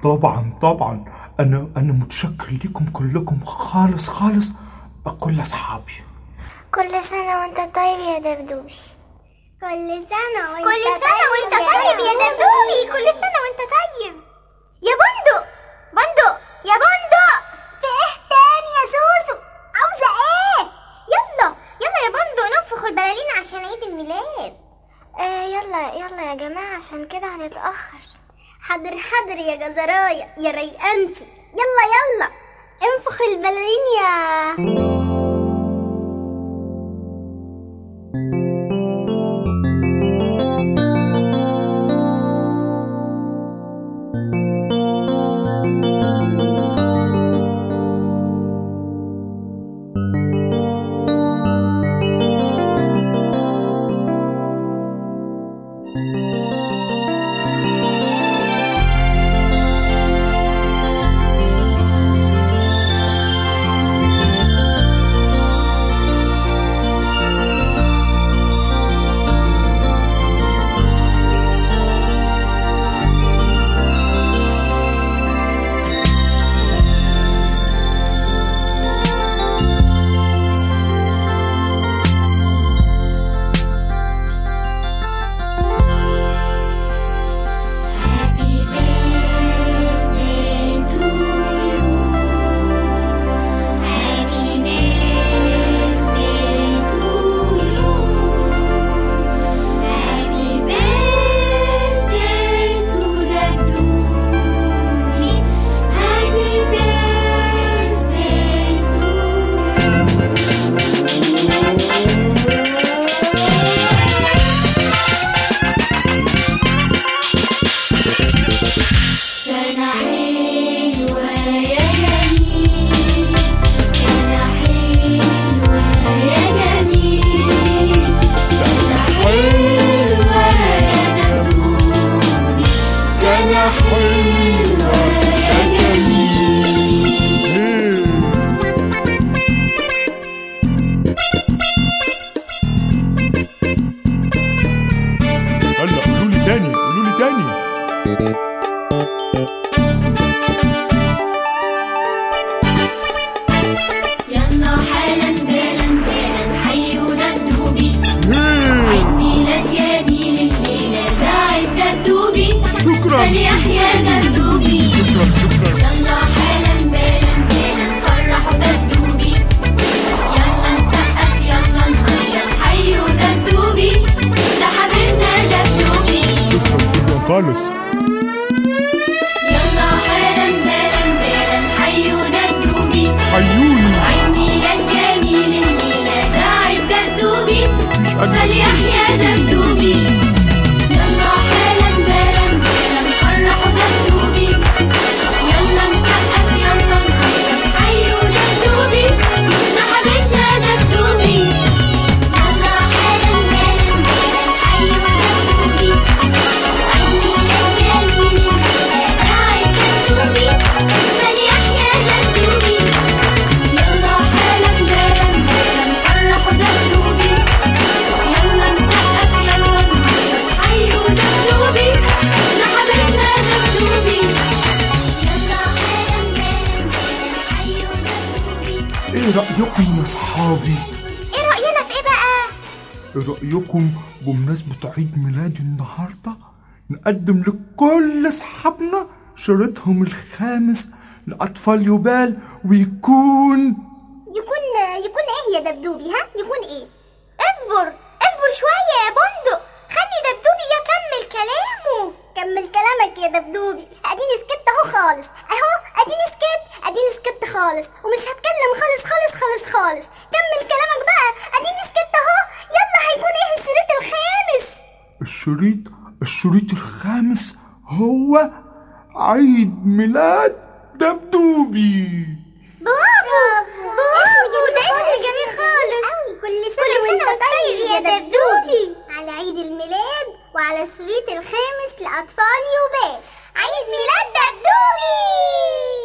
طبعا طبعا انا انا متشكر لكم كلكم خالص خالص بكل اصحابي كل سنة وانت طيب يا دبدوبي كل سنة وانت كل سنة وانت طيب يا دبدوبي كل سنة وانت طيب يا بندق بندق يا بندق في ايه تاني يا سوسو عاوزة ايه يلا يلا يا بندق ننفخ البلالين عشان عيد الميلاد آه يلا يلا يا جماعة عشان كده هنتأخر حاضر حاضر يا جزراية يا ريقانتي يلا يلا انفخ البلالين يا Happy birthday to you. Happy birthday to you. Happy birthday to the Doobie. Happy birthday to سنة حلوة يا جميل سنة حلوة يا جميل سنة حلوة يا دبدوبي سنة حلوة يا جميل هلا قولوا لي تاني قولوا لي تاني يلا حالا بالا بالا حيوا دبدوبي عيد ميلاد جميل الليلة ده عيد دبدوبي شكرا فليحيا دبدوبي شكرا شكرا يلا حالا بالا بالا فرحوا دبدوبي يلا نسقف يلا نهيص حيوا دبدوبي ده حبيبنا دبدوبي شكرا شكرا خالص يلا حالا بالا بالا حيوا دبدوبي حيوني عيد ميلاد جميل الليلة ده عيد دبدوبي فليحيا دبدوبي يلا حالا بالا بالا فرحوا دبدوبي يلا نسقف يلا نهيص حيوا دبدوبي ده حبيبنا دبدوبي يلا حالا بالا بالا حيوا دبدوبي عيد ميلاد جميل الليلة ده عيد دبدوبي فليحيا دبدوبي يلا حالا بالا بالا فرحوا دبدوبي يلا نسقف يلا نهيص حيوا دبدوبي ده حبيبنا دبدوبي يلا حالا بالا بالا حيوا دبدوبي ايه رأيكم يا اصحابي ايه رأينا في ايه بقى ايه رأيكم بمناسبة عيد ميلادي النهاردة نقدم لكل اصحابنا شريطهم الخامس لأطفال يبال ويكون يكون يكون ايه يا دبدوبي ها يكون ايه اصبر اصبر شوية يا بندق خلي دبدوبي يكمل كلامه كمل كلامك يا دبدوبي اديني سكت اهو خالص اهو اديني سكت اديني سكت خالص ومش هتكلم خالص خالص خالص خالص كمل كلامك بقى اديني سكت اهو يلا هيكون ايه الشريط الخامس الشريط الشريط الخامس هو عيد ميلاد دبدوبي برافو برافو ده اسم جميل خالص كل سنة وانت طيب يا دبدوبي على عيد الميلاد وعلى الشريط الخامس لأطفال يوبال عيد ميلاد دبدوبي